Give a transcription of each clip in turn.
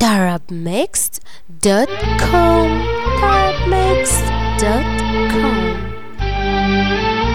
darabmixed.com darabmixed.com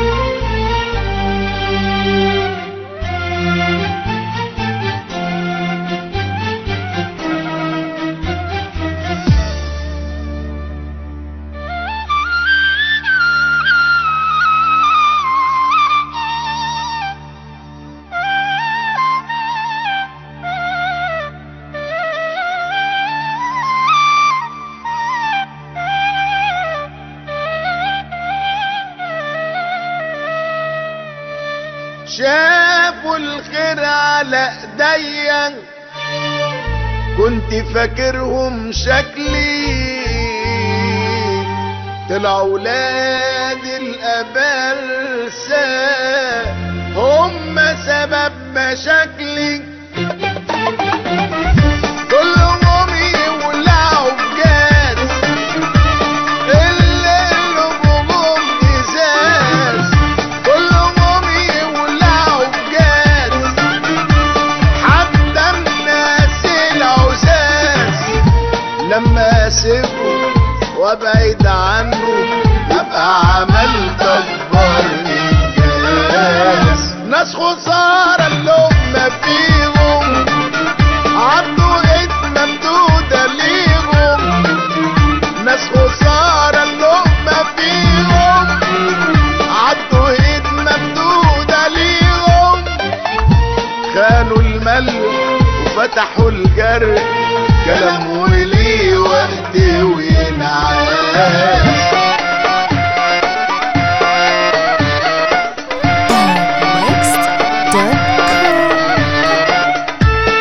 شافوا الخير على ايديا كنت فاكرهم شكلي طلعوا ولاد الابلسة هم سبب مشاكلي كلهم يولعوا بجاز اللي قلوبهم ازاز كلهم يولعوا بجاز حتى الناس العزاز لما اسيبه وابعد عنه ابقى عملت اكبر انجاز ناس خسارة اللقمة فيهم عدوا ايد ممدودة ليهم ناس خسارة اللقمة فيهم عدوا ايد ممدودة ليهم خانوا الملح وفتحوا الجرح كلام وليه وقت وينعاد darabmixed.com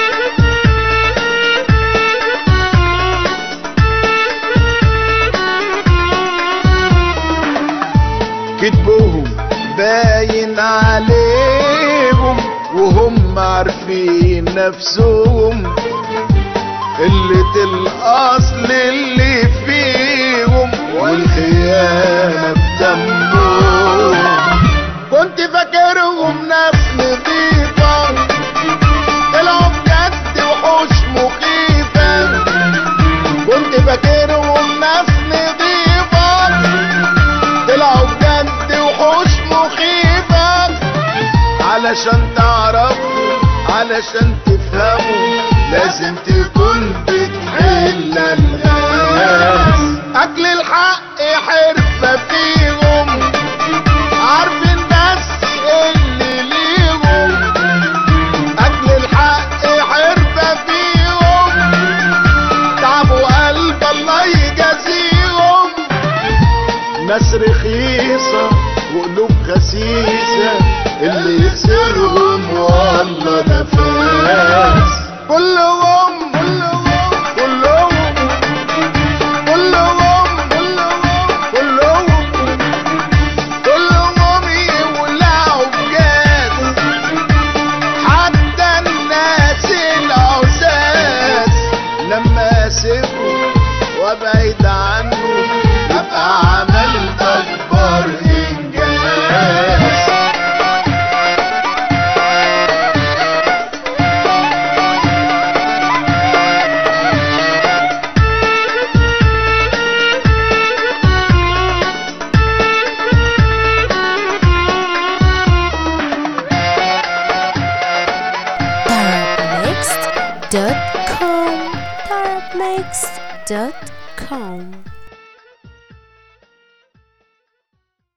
كتبهم باين عليهم وهم عارفين نفسهم قلة الأصل اللي فيهم والخيانة بدمهم كنت فاكرهم ناس نضيفة طلعوا بجد وحوش مخيفة كنت فاكرهم ناس نضيفة طلعوا بجد وحوش مخيفة علشان تعرفوا علشان تفهموا لازم تكون بتحل الغاز اكل الحق حرفة فيهم عارفين بس اللي ليهم اكل الحق حرفة فيهم تعبوا قلب الله يجازيهم ناس رخيصة وقلوب خسيسة اللي يخسرهم والله ده فاس كلهم كلهم كلهم كلهم كلهم كلهم يولعوا بجاز حتى الناس العزاز لما اسيبه وابعد عنه ابقى عملت اكبر انجاز darabmixed.com darabmixed.com